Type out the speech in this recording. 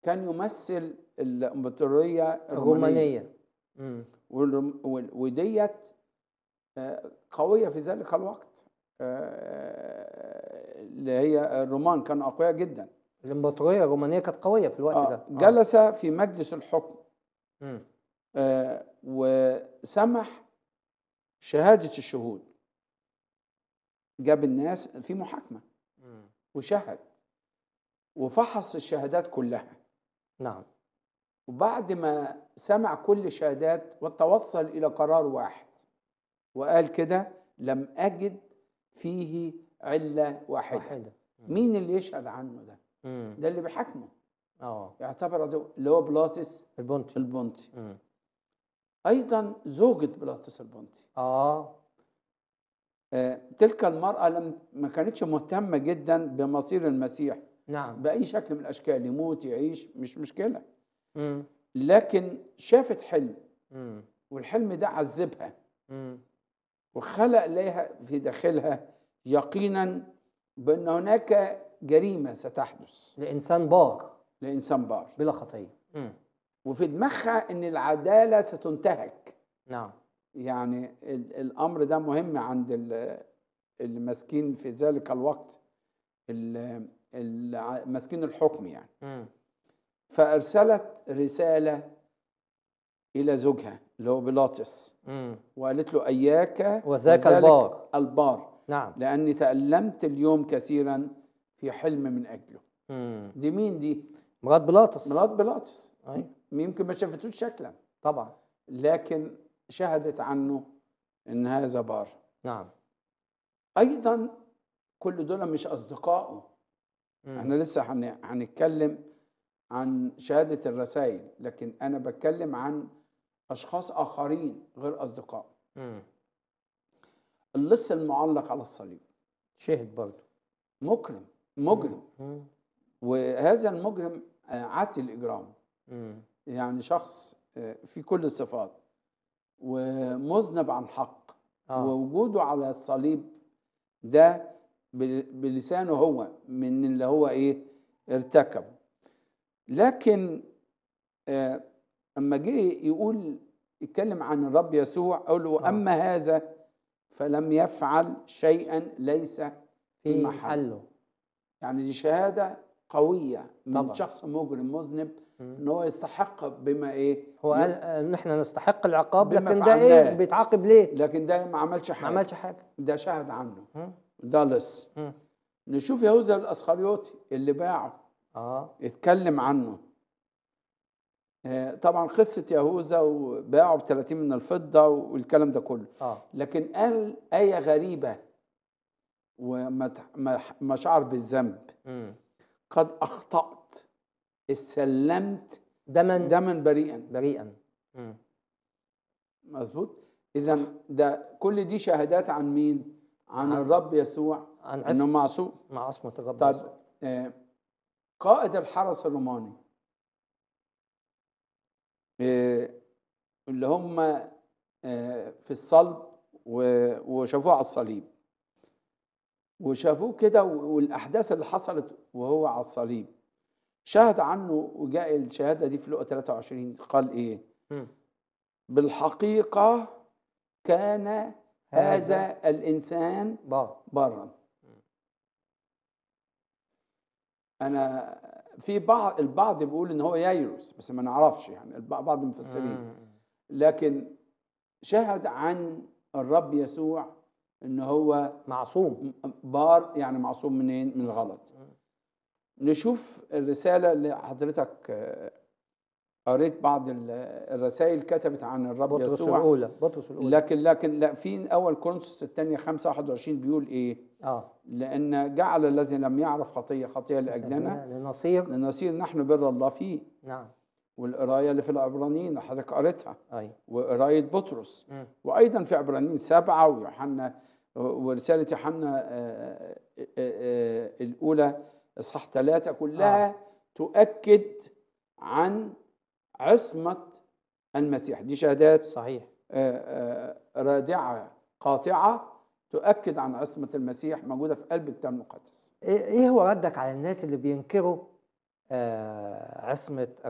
كان يمثل الامبراطوريه الرومانيه الرومانيه مم. والرم- وال- وديت آه، قويه في ذلك الوقت آه، اللي هي الرومان كانوا اقوياء جدا الامبراطوريه الرومانيه كانت قويه في الوقت آه، ده آه. جلس في مجلس الحكم مم. آه، وسمح شهاده الشهود جاب الناس في محاكمه مم. وشهد وفحص الشهادات كلها نعم وبعد ما سمع كل الشهادات وتوصل الى قرار واحد وقال كده لم اجد فيه عله واحده واحده مين اللي يشهد عنه ده مم. ده اللي بيحاكمه اه يعتبر ده اللي هو بيلاطس البونتي البنطي مم. ايضا زوجة بيلاطس البنطي اه آه، تلك المرأة لم ما كانتش مهتمة جدا بمصير المسيح نعم بأي شكل من الأشكال يموت يعيش مش مشكلة مم. لكن شافت حلم مم. والحلم ده عذبها مم. وخلق لها في داخلها يقينا بأن هناك جريمة ستحدث لانسان بار لإنسان بار بلا خطيه مم. وفي دماغها أن العدالة ستنتهك نعم يعني ال- الامر ده مهم عند ال- اللي ماسكين في ذلك الوقت ال- ال- ماسكين الحكم يعني مم. فارسلت رساله الى زوجها اللي هو بيلاطس مم. وقالت له اياك وذاك البار البار نعم لاني تالمت اليوم كثيرا في حلم من اجله مم. دي مين دي مرات بيلاطس مرات بيلاطس أي. يمكن ما شافتوش شكلا طبعا لكن شهدت عنه ان هذا بار نعم ايضا كل دول مش اصدقائه مم. احنا لسه هن- هنتكلم عن شهاده الرسائل لكن انا بتكلم عن اشخاص اخرين غير اصدقائه مم. اللص المعلق على الصليب شهد برضه مجرم مجرم مم. وهذا المجرم آه، عاتي الاجرام مم. يعني شخص آه، في كل الصفات ومذنب عن حق آه. ووجوده على الصليب ده بل- بلسانه هو من اللي هو ايه ارتكبه لكن آه، اما جه يقول يتكلم عن الرب يسوع قال له آه. اما هذا فلم يفعل شيئا ليس في في محل محله يعني دي شهاده قويه من طبعا. شخص مجرم مذنب مم. ان هو يستحق بما ايه هو ي- قال ان احنا نستحق العقاب بما لكن ده ايه فعلناه. بيتعاقب ليه؟ لكن ده ما عملش ما حاجه عملش حاجه ده شهد عنه مم. ده لص مم. نشوف يهوذا الاسخريوطي اللي باعه اه اتكلم عنه آه، طبعا قصه يهوذا وباعه ب 30 من الفضه والكلام ده كله اه لكن قال ايه غريبه وما شعر بالذنب مم. قد اخطات استسلمت دما دما بريئا بريئا مم. مظبوط اذا ده كل دي شهادات عن مين عن عن- الرب يسوع عن انه عصمة معصوم مع عصمة الرب طيب يسوع. آه، قائد الحرس الروماني آه، اللي هم آه، في الصلب و- وشافوه على الصليب وشافوه كده و- والاحداث اللي حصلت وهو على الصليب شهد عنه وجاء الشهاده دي في لقا 23 قال ايه مم. بالحقيقه كان هذا الانسان بار برا انا في بعض البعض بيقول ان هو يايروس بس ما نعرفش يعني الب- بعض المفسرين مم. لكن شهد عن الرب يسوع ان هو معصوم بار يعني معصوم منين من الغلط نشوف الرساله اللي حضرتك آه، قريت بعض ال- الرسائل كتبت عن الرب بطرس يسوع الأولى بطرس الأولى لكن لكن لا في اول كورنثوس الثانيه 5 21 بيقول ايه اه لأن جعل الذي لم يعرف خطية خطية لأجلنا لنصير لنصير نحن بر الله فيه نعم والقراية اللي في العبرانيين اللي حضرتك قريتها اي وقراية بطرس مم. وأيضا في عبرانيين سبعة ويوحنا ورسالة يوحنا آه، آه، آه، آه، الأولى إصحاح ثلاثة كلها تؤكد عن عصمة المسيح دي شهادات صحيح آه، آه، رادعة قاطعة تؤكد عن عصمة المسيح موجودة في قلب الكتاب المقدس ايه إيه هو ردك على الناس اللي بينكروا آه، عصمة